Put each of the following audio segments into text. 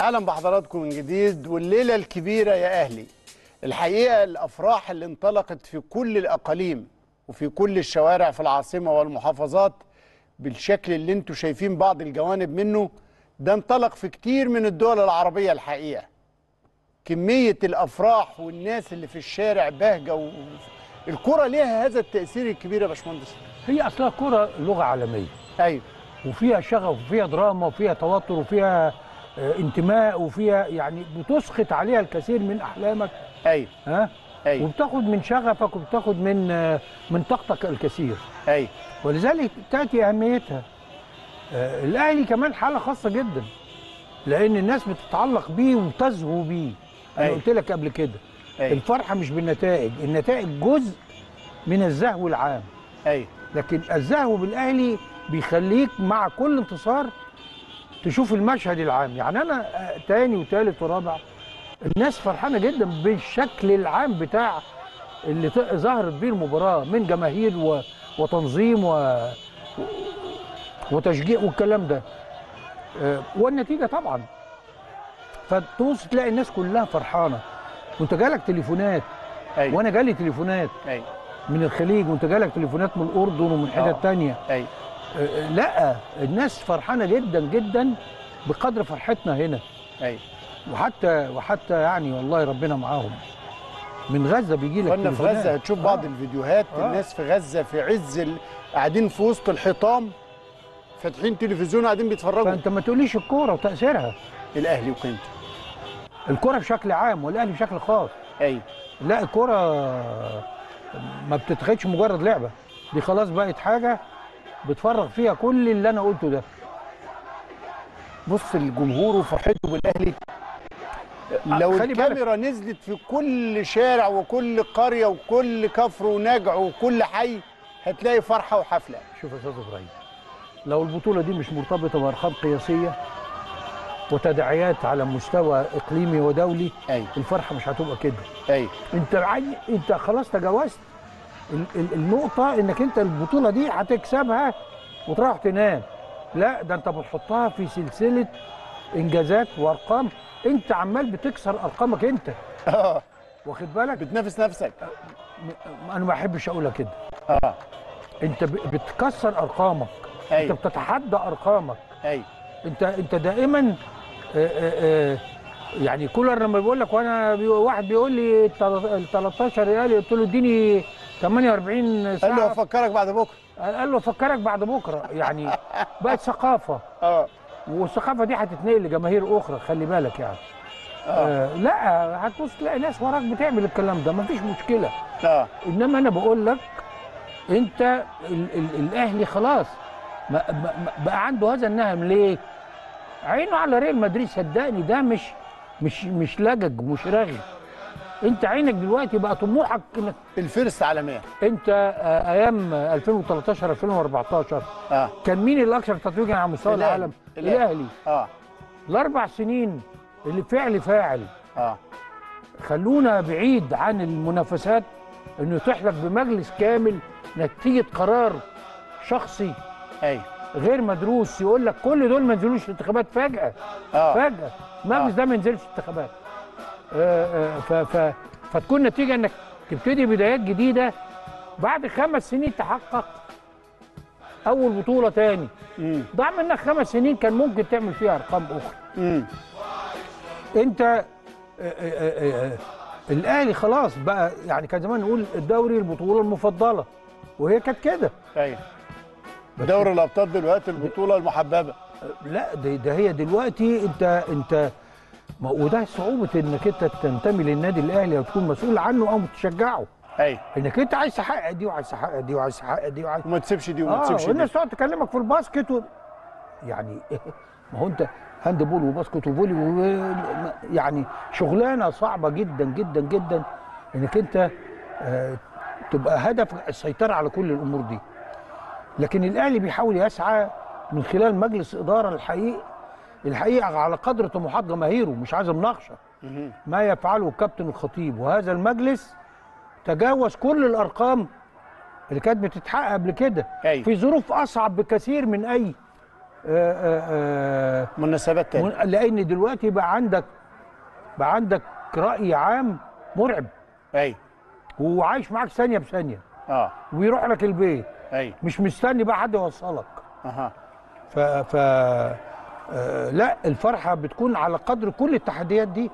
اهلا بحضراتكم من جديد والليله الكبيره يا اهلي الحقيقه الافراح اللي انطلقت في كل الاقاليم وفي كل الشوارع في العاصمه والمحافظات بالشكل اللي انتم شايفين بعض الجوانب منه ده انطلق في كتير من الدول العربيه الحقيقه كميه الافراح والناس اللي في الشارع بهجه و... الكره ليها هذا التاثير الكبير يا باشمهندس هي اصلها كرة لغه عالميه ايوه وفيها شغف وفيها دراما وفيها توتر وفيها آه، انتماء وفيها يعني بتسقط عليها الكثير من احلامك ايوه ها ايوه وبتاخد من شغفك وبتاخد من آه، من طاقتك الكثير ايوه ولذلك تاتي اهميتها آه، الاهلي كمان حاله خاصه جدا لان الناس بتتعلق بيه وتزهو بيه انا أيوة. قلت لك قبل كده أيوة. الفرحه مش بالنتائج النتائج جزء من الزهو العام ايوه لكن الزهو بالاهلي بيخليك مع كل انتصار تشوف المشهد العام يعني انا آه، تاني وتالت ورابع الناس فرحانه جدا بالشكل العام بتاع اللي ت- ظهرت بيه المباراه من جماهير و... وتنظيم و... وتشجيع والكلام ده آه، والنتيجه طبعا فتبص تلاقي الناس كلها فرحانه وانت جالك تليفونات ايوه وانا جالي تليفونات ايوه من الخليج وانت جالك تليفونات من الاردن ومن آه. حتت تانية ايوه آه، لا الناس فرحانه جدا جدا بقدر فرحتنا هنا ايوه وحتى وحتى يعني والله ربنا معاهم من غزه بيجي لك كنا في تليفونات. غزه هتشوف آه. بعض الفيديوهات آه. الناس في غزه في عز ال... قاعدين في وسط الحيطان فاتحين تلفزيون قاعدين بيتفرجوا فانت ما تقوليش الكوره وتاثيرها الاهلي وقيمته الكوره بشكل عام والاهلي بشكل خاص ايوه لا الكوره ما بتتخدش مجرد لعبه دي خلاص بقت حاجه بتفرغ فيها كل اللي انا قلته ده بص الجمهور وفرحته بالاهلي لو خلي بالك. الكاميرا نزلت في كل شارع وكل قريه وكل كفر ونجع وكل حي هتلاقي فرحه وحفله شوف يا استاذ ابراهيم لو البطوله دي مش مرتبطه بارقام قياسيه وتداعيات على مستوى اقليمي ودولي ايوه الفرحه مش هتبقى كده ايوه انت عايز انت خلاص تجاوزت ال- ال- النقطه انك انت البطوله دي هتكسبها وتروح تنام لا ده انت بتحطها في سلسله انجازات وارقام انت عمال بتكسر ارقامك انت اه واخد بالك بتنافس نفسك م- انا ما بحبش اقولها كده اه انت ب- بتكسر ارقامك أيوة. انت بتتحدى ارقامك ايوه انت انت دائما آه، آه، آه، يعني كولر لما بيقول لك وانا بي واحد بيقول لي ال 13 ريال قلت له اديني 48 قال له ساعه افكرك بعد بكره قال له افكرك بعد بكره يعني بقت ثقافه اه والثقافه دي هتتنقل لجماهير اخرى خلي بالك يعني آه لا هتبص تلاقي ناس وراك بتعمل الكلام ده مفيش مشكله اه انما انا بقول لك انت ال ال الاهلي خلاص ما ما ما- بقى عنده هذا النهم ليه؟ عينه على ريال مدريد صدقني ده مش مش مش لجج ومش رغي انت عينك دلوقتي بقى طموحك انك الفرس عالميه انت آه، ايام 2013 2014 اه كان مين الاكثر تتويجا على مستوى الأهلي. العالم؟ الأهلي. الاهلي اه الاربع سنين اللي فعل فاعل اه خلونا بعيد عن المنافسات انه يتيح لك بمجلس كامل نتيجه قرار شخصي ايوه غير مدروس يقول لك كل دول ما ينزلوش انتخابات فجاه اه فجاه المجلس آه. ده ما ينزلش انتخابات آه، آه، ف ف فتكون نتيجه انك تبتدي بدايات جديده بعد خمس سنين تحقق اول بطوله تاني امم ضاع منك خمس سنين كان ممكن تعمل فيها ارقام اخرى امم انت آه، آه، آه، آه، الاهلي خلاص بقى يعني كان زمان نقول الدوري البطوله المفضله وهي كانت كده ايوه دوري الابطال دلوقتي البطوله المحببه لا ده, ده هي دلوقتي انت انت ما وده صعوبه انك انت تنتمي للنادي الاهلي او تكون مسؤول عنه او تشجعه ايوه انك انت عايز تحقق دي وعايز تحقق دي وعايز تحقق دي وعايز وما تسيبش دي وما اه تسيبش دي والناس تقعد تكلمك في الباسكت و... يعني ما هو انت هاند بول وباسكت وفولي و... يعني شغلانه صعبه جدا جدا جدا انك انت آه تبقى هدف السيطره على كل الامور دي لكن الاهلي بيحاول يسعى من خلال مجلس اداره الحقيقي الحقيقه على قدر طموحات جماهيره مش عايز مناقشه مهم. ما يفعله الكابتن الخطيب وهذا المجلس تجاوز كل الارقام اللي كانت بتتحقق قبل كده أيوة. في ظروف اصعب بكثير من اي آه، آه، آه، مناسبات تانية من- لان دلوقتي بقى عندك بقى عندك راي عام مرعب ايوه وعايش معاك ثانيه بثانيه اه ويروح لك البيت ايوه مش مستني بقى حد يوصلك اها ف ف آه، لا الفرحه بتكون على قدر كل التحديات دي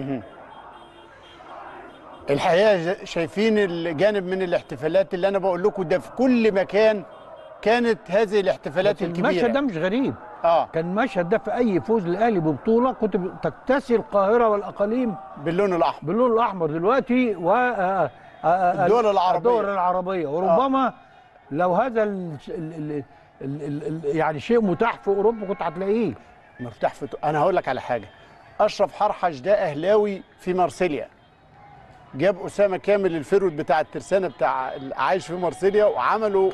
الحقيقه ج- شايفين الجانب من الاحتفالات اللي انا بقول لكم ده في كل مكان كانت هذه الاحتفالات المشهد ده الكبيره مش غريب اه كان المشهد ده في اي فوز للاهلي ببطوله كنت تكتسي القاهره والاقاليم باللون الاحمر باللون الاحمر دلوقتي و آه، آه، آه، الدول العربية. الدول العربيه وربما لو هذا ال ال ال ال ال ال يعني شيء متاح في اوروبا كنت هتلاقيه مفتاح في انا هقول لك على حاجه اشرف حرحش ده اهلاوي في مارسيليا جاب اسامه كامل الفيرود بتاع الترسانه بتاع عايش في مارسيليا وعملوا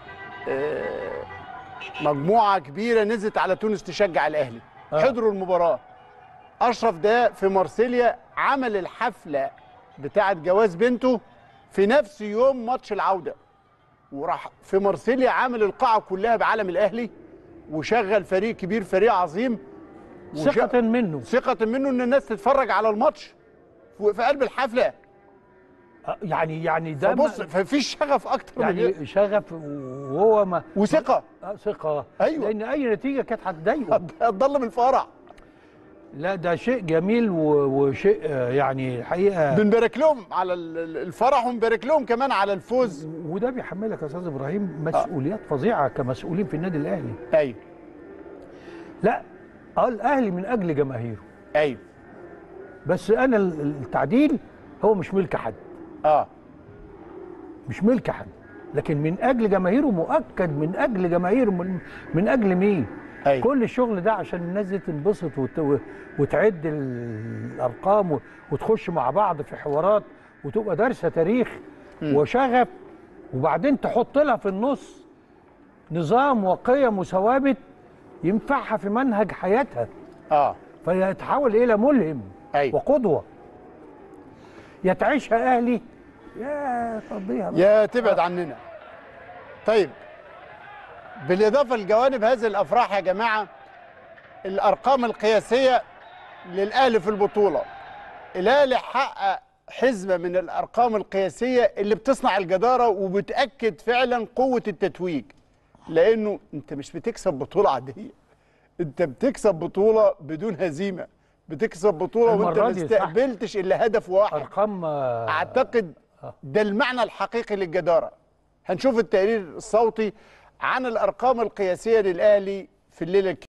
آه، مجموعه كبيره نزلت على تونس تشجع الاهلي آه. حضروا المباراه اشرف ده في مارسيليا عمل الحفله بتاعه جواز بنته في نفس يوم ماتش العوده وراح في مارسيليا عامل القاعه كلها بعلم الاهلي وشغل فريق كبير فريق عظيم وش- ثقه منه ثقة منه ان الناس تتفرج على الماتش في في قلب الحفلة آه، يعني يعني ده فبص ما- ففيش شغف اكتر من كده يعني شغف وهو ما وثقة آه، ثقه أيوة. لان اي نتيجه كانت هتضايقه هتضل الفرع لا ده شيء جميل و- وشيء آه، يعني الحقيقه بنبارك لهم على ال- ال- الفرح ونبارك لهم كمان على الفوز وده بيحملك يا استاذ ابراهيم مسؤوليات فظيعه كمسؤولين في النادي الاهلي ايوه لا اه الاهلي من اجل جماهيره ايوه بس انا ال- التعديل هو مش ملك حد اه مش ملك حد لكن من اجل جماهيره مؤكد من اجل جماهيره من, من اجل مين أيوة. كل الشغل ده عشان الناس دي تنبسط وت... وتعد الارقام و... وتخش مع بعض في حوارات وتبقى دارسه تاريخ وشغف وبعدين تحط لها في النص نظام وقيم وثوابت ينفعها في منهج حياتها اه فيتحول الى ملهم أيوة. وقدوه يا تعيشها اهلي يا تقضيها بقى. يا تبعد عننا طيب بالاضافة لجوانب هذه الافراح يا جماعة الارقام القياسية للاهلي في البطولة الاهلي حقق حزمة من الارقام القياسية اللي بتصنع الجدارة وبتأكد فعلا قوة التتويج لانه انت مش بتكسب بطولة عادية انت بتكسب بطولة بدون هزيمة بتكسب بطولة وانت المرة ما دي صح. استقبلتش الا هدف واحد ارقام آه، اعتقد ده المعنى الحقيقي للجداره هنشوف التقرير الصوتي عن الارقام القياسيه للاهلي في الليله الكبيرة